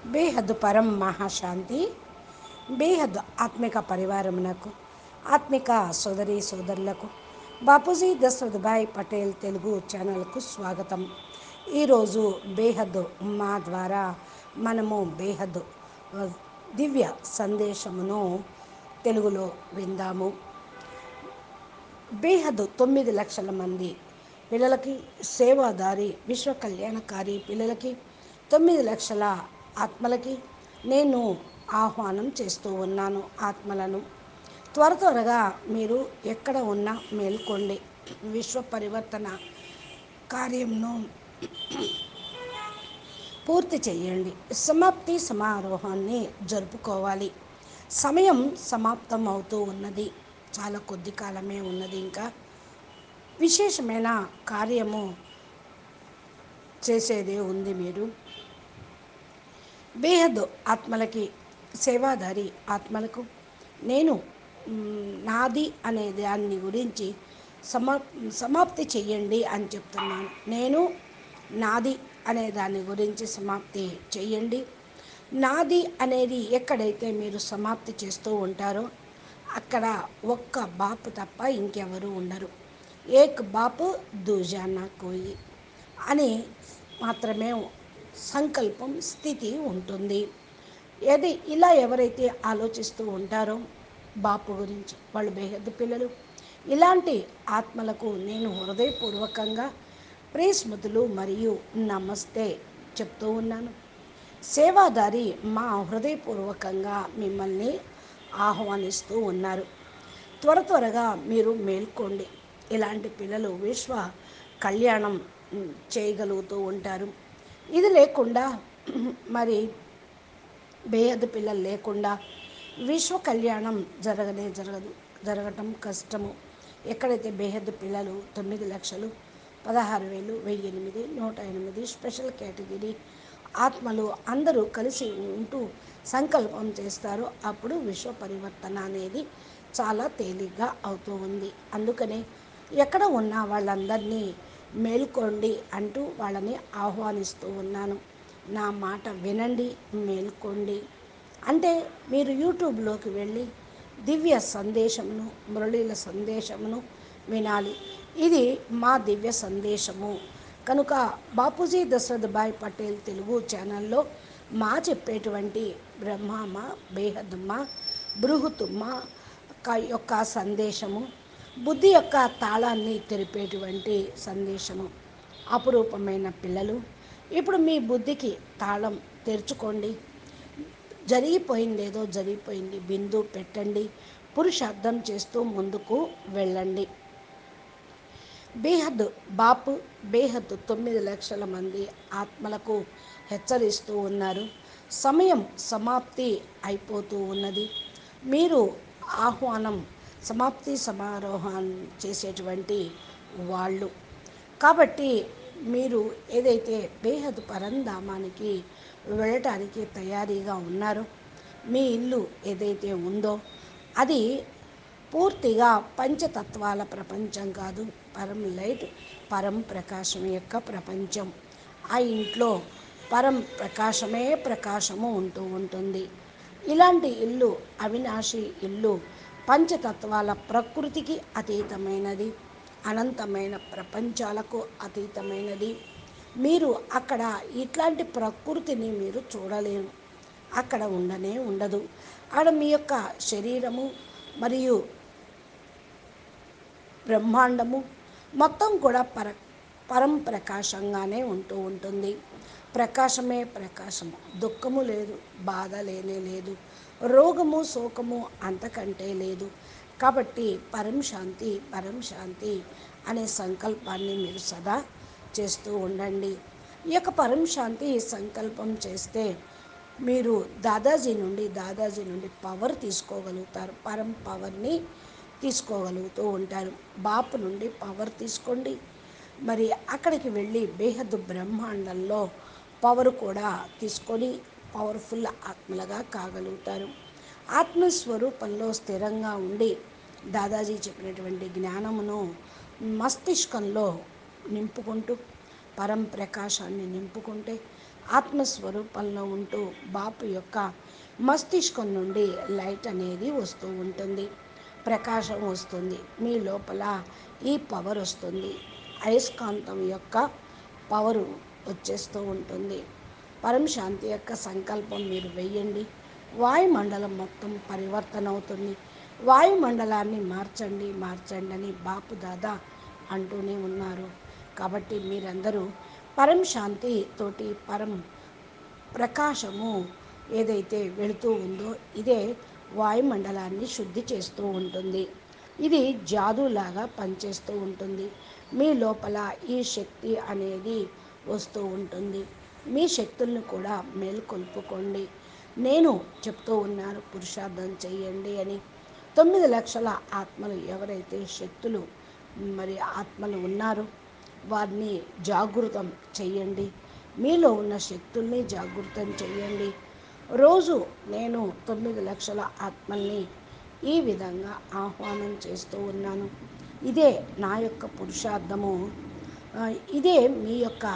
బేహద్దు పరం మహాశాంతి బేహద్దు ఆత్మిక పరివారమునకు ఆత్మిక సోదరి సోదరులకు బాపూజీ దశరథభాయ్ పటేల్ తెలుగు ఛానల్కు స్వాగతం ఈరోజు బేహద్దు మా ద్వారా మనము బేహద్దు ఆ, దివ్య సందేశమును తెలుగులో విందాము బేహద్దు తొమ్మిది లక్షల మంది పిల్లలకి సేవాదారి విశ్వ కళ్యాణకారి పిల్లలకి తొమ్మిది లక్షల ఆత్మలకి నేను ఆహ్వానం చేస్తూ ఉన్నాను ఆత్మలను త్వర త్వరగా మీరు ఎక్కడ ఉన్నా మేల్కోండి విశ్వ పరివర్తన కార్యంను పూర్తి చేయండి సమాప్తి సమారోహాన్ని జరుపుకోవాలి సమయం సమాప్తం అవుతూ ఉన్నది చాలా కొద్ది కాలమే ఉన్నది ఇంకా విశేషమైన కార్యము చేసేదే ఉంది మీరు బేహద్దు ఆత్మలకి సేవాదారి ఆత్మలకు నేను మ్, నాది అనే దాన్ని గురించి సమా సమాప్తి చెయ్యండి అని చెప్తున్నాను నేను నాది అనే దాని గురించి సమాప్తి చెయ్యండి నాది అనేది ఎక్కడైతే మీరు సమాప్తి చేస్తూ ఉంటారో అక్కడ ఒక్క బాపు తప్ప ఇంకెవరు ఉండరు ఏక్ బాపు దూజానా కోయి అని మాత్రమే సంకల్పం స్థితి ఉంటుంది ఏది ఇలా ఎవరైతే ఆలోచిస్తూ ఉంటారో బాపు గురించి వాళ్ళు బేహద్దు పిల్లలు ఇలాంటి ఆత్మలకు నేను హృదయపూర్వకంగా ప్రేస్మృతులు మరియు నమస్తే చెప్తూ ఉన్నాను సేవాదారి మా హృదయపూర్వకంగా మిమ్మల్ని ఆహ్వానిస్తూ ఉన్నారు త్వర త్వరగా మీరు మేల్కోండి ఇలాంటి పిల్లలు విశ్వ కళ్యాణం ఉమ్, చేయగలుగుతూ ఉంటారు ఇది లేకుండా మరి బేహద్దు పిల్లలు లేకుండా విశ్వ కళ్యాణం జరగనే జరగదు జరగటం కష్టము ఎక్కడైతే బేహద్దు పిల్లలు తొమ్మిది లక్షలు పదహారు వేలు వెయ్యి ఎనిమిది నూట ఎనిమిది స్పెషల్ కేటగిరీ ఆత్మలు అందరూ కలిసి ఉంటూ సంకల్పం చేస్తారో అప్పుడు విశ్వ పరివర్తన అనేది చాలా తేలిగ్గా అవుతూ ఉంది అందుకనే ఎక్కడ ఉన్న వాళ్ళందరినీ మేల్కోండి అంటూ వాళ్ళని ఆహ్వానిస్తూ ఉన్నాను నా మాట వినండి మేల్కోండి అంటే మీరు యూట్యూబ్లోకి వెళ్ళి దివ్య సందేశమును మురళీల సందేశమును వినాలి ఇది మా దివ్య సందేశము కనుక బాపూజీ దశరథభాయ్ పటేల్ తెలుగు ఛానల్లో మా చెప్పేటువంటి బ్రహ్మమ్మ బేహద్దుమ్మ బృహతుమ్మ క- యొక్క సందేశము బుద్ధి యొక్క తాళాన్ని తెరిపేటువంటి సందేశము అపురూపమైన పిల్లలు ఇప్పుడు మీ బుద్ధికి తాళం తెరుచుకోండి జరిగిపోయిందేదో జరిగిపోయింది బిందు పెట్టండి పురుషార్థం చేస్తూ ముందుకు వెళ్ళండి బేహద్దు బాపు బేహద్దు తొమ్మిది లక్షల మంది ఆత్మలకు హెచ్చరిస్తూ ఉన్నారు సమయం సమాప్తి అయిపోతూ ఉన్నది మీరు ఆహ్వానం సమాప్తి సమారోహం చేసేటువంటి వాళ్ళు కాబట్టి మీరు ఏదైతే బేహద్ పరంధామానికి వెళ్ళటానికి తయారీగా ఉన్నారో మీ ఇల్లు ఏదైతే ఉందో అది పూర్తిగా పంచతత్వాల ప్రపంచం కాదు పరం లైట్ పరం ప్రకాశం యొక్క ప్రపంచం ఆ ఇంట్లో పరం ప్రకాశమే ప్రకాశము ఉంటూ ఉంటుంది ఇలాంటి ఇల్లు అవినాశి ఇల్లు పంచతత్వాల ప్రకృతికి అతీతమైనది అనంతమైన ప్రపంచాలకు అతీతమైనది మీరు అక్కడ ఇట్లాంటి ప్రకృతిని మీరు చూడలేరు అక్కడ ఉండనే ఉండదు ఆడ మీ యొక్క శరీరము మరియు బ్రహ్మాండము మొత్తం కూడా పర పరం ప్రకాశంగానే ఉంటూ ఉంటుంది ప్రకాశమే ప్రకాశము దుఃఖము లేదు బాధ లేనే లేదు రోగము శోకము అంతకంటే లేదు కాబట్టి పరం శాంతి పరం శాంతి అనే సంకల్పాన్ని మీరు సదా చేస్తూ ఉండండి ఈ యొక్క పరం శాంతి సంకల్పం చేస్తే మీరు దాదాజీ నుండి దాదాజీ నుండి పవర్ తీసుకోగలుగుతారు పరం పవర్ని తీసుకోగలుగుతూ ఉంటారు బాపు నుండి పవర్ తీసుకోండి మరి అక్కడికి వెళ్ళి బేహద్దు బ్రహ్మాండంలో పవర్ కూడా తీసుకొని పవర్ఫుల్ ఆత్మలుగా కాగలుగుతారు ఆత్మస్వరూపంలో స్థిరంగా ఉండి దాదాజీ చెప్పినటువంటి జ్ఞానమును మస్తిష్కంలో నింపుకుంటూ పరం ప్రకాశాన్ని నింపుకుంటే ఆత్మస్వరూపంలో ఉంటూ బాపు యొక్క మస్తిష్కం నుండి లైట్ అనేది వస్తూ ఉంటుంది ప్రకాశం వస్తుంది మీ లోపల ఈ పవర్ వస్తుంది అయస్కాంతం యొక్క పవరు వచ్చేస్తూ ఉంటుంది పరం శాంతి యొక్క సంకల్పం మీరు వెయ్యండి వాయుమండలం మొత్తం పరివర్తన అవుతుంది వాయుమండలాన్ని మార్చండి మార్చండి అని బాపు దాదా అంటూనే ఉన్నారు కాబట్టి మీరందరూ పరం శాంతి తోటి పరం ప్రకాశము ఏదైతే వెళుతూ ఉందో ఇదే వాయుమండలాన్ని శుద్ధి చేస్తూ ఉంటుంది ఇది జాదులాగా పనిచేస్తూ ఉంటుంది మీ లోపల ఈ శక్తి అనేది వస్తూ ఉంటుంది మీ శక్తులను కూడా మేల్కొల్పుకోండి నేను చెప్తూ ఉన్నాను పురుషార్థం చెయ్యండి అని తొమ్మిది లక్షల ఆత్మలు ఎవరైతే శక్తులు మరి ఆత్మలు ఉన్నారో వారిని జాగృతం చెయ్యండి మీలో ఉన్న శక్తుల్ని జాగృతం చెయ్యండి రోజు నేను తొమ్మిది లక్షల ఆత్మల్ని ఈ విధంగా ఆహ్వానం చేస్తూ ఉన్నాను ఇదే నా యొక్క పురుషార్థము ఆ, ఇదే మీ యొక్క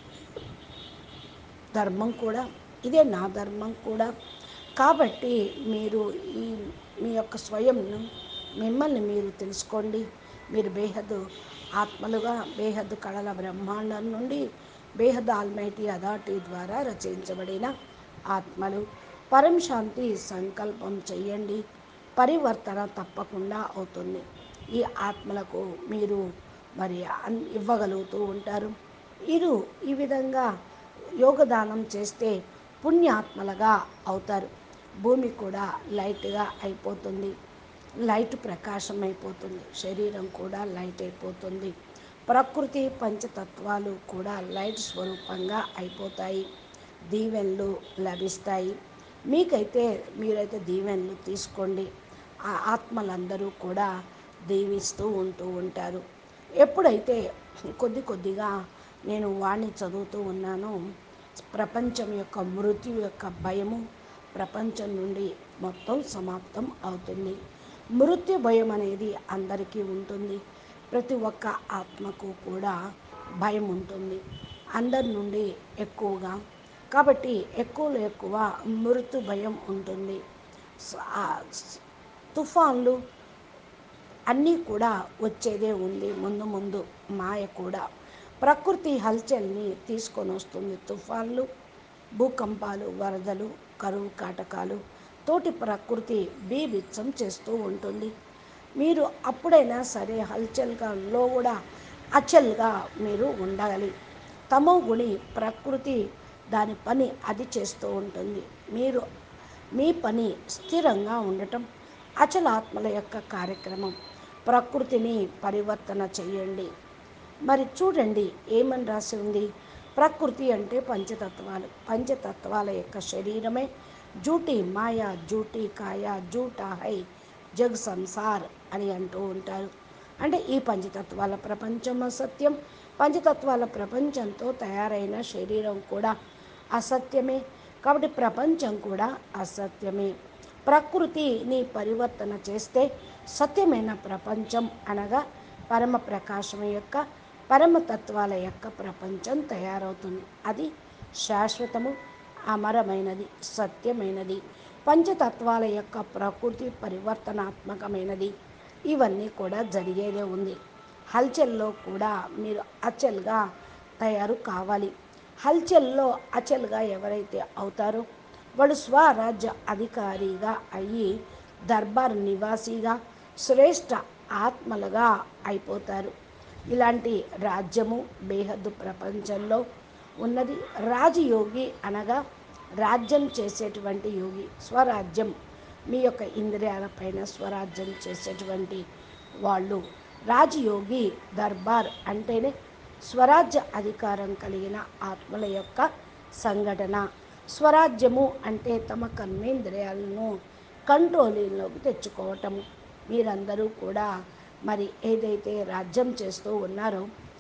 ధర్మం కూడా ఇదే నా ధర్మం కూడా కాబట్టి మీరు ఈ మీ యొక్క స్వయంను మిమ్మల్ని మీరు తెలుసుకోండి మీరు బేహద్దు ఆత్మలుగా బేహద్దు కళల బ్రహ్మాండం నుండి బేహద్దు ఆల్మైటీ అథారిటీ ద్వారా రచయించబడిన ఆత్మలు పరం శాంతి సంకల్పం చెయ్యండి పరివర్తన తప్పకుండా అవుతుంది ఈ ఆత్మలకు మీరు మరి అన్ ఇవ్వగలుగుతూ ఉంటారు ఇరు ఈ విధంగా యోగదానం చేస్తే పుణ్యాత్మలుగా అవుతారు భూమి కూడా లైట్గా అయిపోతుంది లైట్ ప్రకాశం అయిపోతుంది శరీరం కూడా లైట్ అయిపోతుంది ప్రకృతి పంచతత్వాలు కూడా లైట్ స్వరూపంగా అయిపోతాయి దీవెనలు లభిస్తాయి మీకైతే మీరైతే దీవెనలు తీసుకోండి ఆ ఆత్మలందరూ కూడా దీవిస్తూ ఉంటూ ఉంటారు ఎప్పుడైతే కొద్ది కొద్దిగా నేను వాణి చదువుతూ ఉన్నానో ప్రపంచం యొక్క మృత్యు యొక్క భయము ప్రపంచం నుండి మొత్తం సమాప్తం అవుతుంది మృత్యు భయం అనేది అందరికీ ఉంటుంది ప్రతి ఒక్క ఆత్మకు కూడా భయం ఉంటుంది అందరి నుండి ఎక్కువగా కాబట్టి ఎక్కువలో ఎక్కువ మృత్యు భయం ఉంటుంది స- ఆ స్- తుఫాన్లు అన్నీ కూడా వచ్చేదే ఉంది ముందు ముందు మాయ కూడా ప్రకృతి హల్చల్ని తీసుకొని వస్తుంది తుఫాన్లు భూకంపాలు వరదలు కరువు కాటకాలు తోటి ప్రకృతి బీభిత్సం చేస్తూ ఉంటుంది మీరు అప్పుడైనా సరే హల్చల్గా లో కూడా అచల్గా మీరు ఉండాలి తమో గుణి ప్రకృతి దాని పని అది చేస్తూ ఉంటుంది మీరు మీ పని స్థిరంగా ఉండటం అచలాత్మల యొక్క కార్యక్రమం ప్రకృతిని పరివర్తన చేయండి మరి చూడండి ఏమని రాసి ఉంది ప్రకృతి అంటే పంచతత్వాలు పంచతత్వాల యొక్క శరీరమే జూటి మాయ జూటి కాయ జూటా హై జగ్ సంసార్ అని అంటూ ఉంటారు అంటే ఈ పంచతత్వాల ప్రపంచం అసత్యం పంచతత్వాల ప్రపంచంతో తయారైన శరీరం కూడా అసత్యమే కాబట్టి ప్రపంచం కూడా అసత్యమే ప్రకృతిని పరివర్తన చేస్తే సత్యమైన ప్రపంచం అనగా పరమ ప్రకాశం యొక్క పరమతత్వాల యొక్క ప్రపంచం తయారవుతుంది అది శాశ్వతము అమరమైనది సత్యమైనది పంచతత్వాల యొక్క ప్రకృతి పరివర్తనాత్మకమైనది ఇవన్నీ కూడా జరిగేదే ఉంది హల్చల్లో కూడా మీరు అచల్గా తయారు కావాలి హల్చల్లో అచల్గా ఎవరైతే అవుతారో వాడు స్వరాజ్య అధికారిగా అయ్యి దర్బార్ నివాసిగా శ్రేష్ఠ ఆత్మలుగా అయిపోతారు ఇలాంటి రాజ్యము బేహద్దు ప్రపంచంలో ఉన్నది రాజయోగి అనగా రాజ్యం చేసేటువంటి యోగి స్వరాజ్యం మీ యొక్క ఇంద్రియాలపైన స్వరాజ్యం చేసేటువంటి వాళ్ళు రాజయోగి దర్బార్ అంటేనే స్వరాజ్య అధికారం కలిగిన ఆత్మల యొక్క సంఘటన స్వరాజ్యము అంటే తమ కర్మేంద్రియాలను కంట్రోలింగ్లోకి తెచ్చుకోవటము మీరందరూ కూడా మరి ఏదైతే రాజ్యం చేస్తూ ఉన్నారో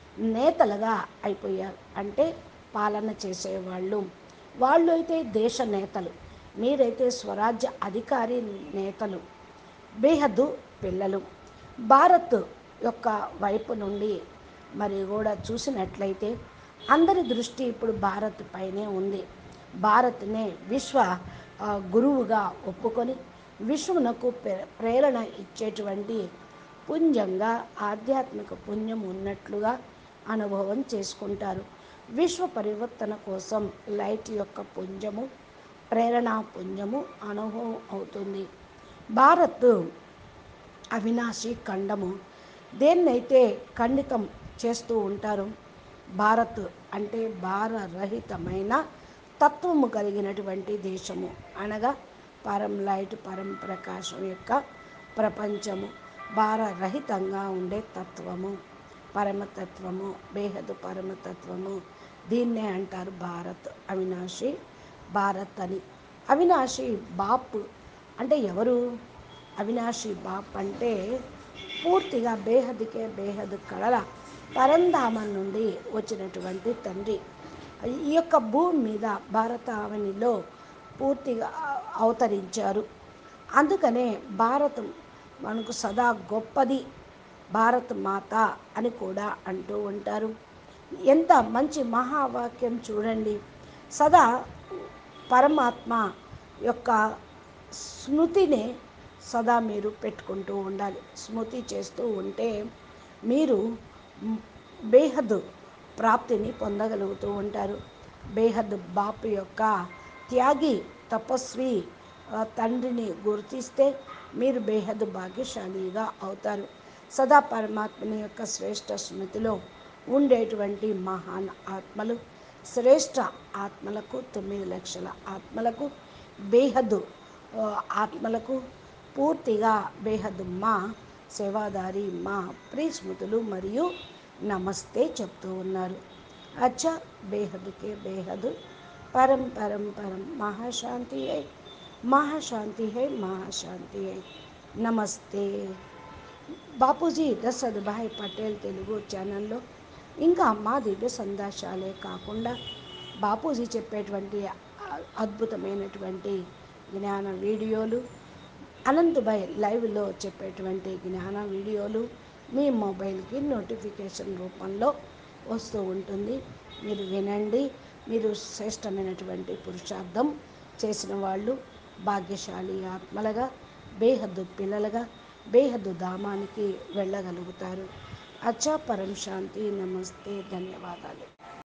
నేతలుగా అయిపోయారు అంటే పాలన చేసేవాళ్ళు వాళ్ళు అయితే దేశ నేతలు మీరైతే స్వరాజ్య అధికారి నేతలు బేహద్దు పిల్లలు భారత్ యొక్క వైపు నుండి మరి కూడా చూసినట్లయితే అందరి దృష్టి ఇప్పుడు భారత్ పైనే ఉంది భారత్నే విశ్వ గురువుగా ఒప్పుకొని విశ్వమునకు ప్రేరణ ఇచ్చేటువంటి పుంజంగా ఆధ్యాత్మిక పుణ్యం ఉన్నట్లుగా అనుభవం చేసుకుంటారు విశ్వ పరివర్తన కోసం లైట్ యొక్క పుంజము ప్రేరణా పుంజము అనుభవం అవుతుంది భారత్ అవినాశి ఖండము దేన్నైతే ఖండితం చేస్తూ ఉంటారో భారత్ అంటే భారరహితమైన తత్వము కలిగినటువంటి దేశము అనగా పరం లైట్ పరం ప్రకాశం యొక్క ప్రపంచము భారరహితంగా ఉండే తత్వము పరమతత్వము బేహదు పరమతత్వము దీన్నే అంటారు భారత్ అవినాశి భారత్ అని అవినాశి బాప్ అంటే ఎవరు అవినాశి బాప్ అంటే పూర్తిగా బేహద్కే బేహద్ కళల పరంధామం నుండి వచ్చినటువంటి తండ్రి ఈ యొక్క భూమి మీద భారతావనిలో పూర్తిగా అవతరించారు అందుకనే భారతం మనకు సదా గొప్పది భారత్ మాత అని కూడా అంటూ ఉంటారు ఎంత మంచి మహావాక్యం చూడండి సదా పరమాత్మ యొక్క స్మృతిని సదా మీరు పెట్టుకుంటూ ఉండాలి స్మృతి చేస్తూ ఉంటే మీరు బేహద్ ప్రాప్తిని పొందగలుగుతూ ఉంటారు బేహద్ బాపు యొక్క త్యాగి తపస్వి తండ్రిని గుర్తిస్తే మీరు బేహద్ భాగ్యశాలిగా అవుతారు సదా పరమాత్మని యొక్క శ్రేష్ఠ స్మృతిలో ఉండేటువంటి మహాన్ ఆత్మలు శ్రేష్ఠ ఆత్మలకు తొమ్మిది లక్షల ఆత్మలకు బేహద్దు ఆత్మలకు పూర్తిగా బేహద్ మా సేవాదారి మా ప్రీస్మృతులు మరియు నమస్తే చెప్తూ ఉన్నారు అచ్చా బేహద్కే బేహద్ పరం పరం పరం మహాశాంతి హై మహాశాంతి హై మహాశాంతి హై నమస్తే బాపూజీ దశరథ్ భాయ్ పటేల్ తెలుగు ఛానల్లో ఇంకా మా దివ్య సందేశాలే కాకుండా బాపూజీ చెప్పేటువంటి అద్భుతమైనటువంటి జ్ఞాన వీడియోలు అనంతభాయ్ లైవ్లో చెప్పేటువంటి జ్ఞాన వీడియోలు మీ మొబైల్కి నోటిఫికేషన్ రూపంలో వస్తూ ఉంటుంది మీరు వినండి మీరు శ్రేష్టమైనటువంటి పురుషార్థం చేసిన వాళ్ళు భాగ్యశాలి ఆత్మలుగా బేహద్దు పిల్లలుగా బేహద్దు ధామానికి వెళ్ళగలుగుతారు అచ్చా పరం శాంతి నమస్తే ధన్యవాదాలు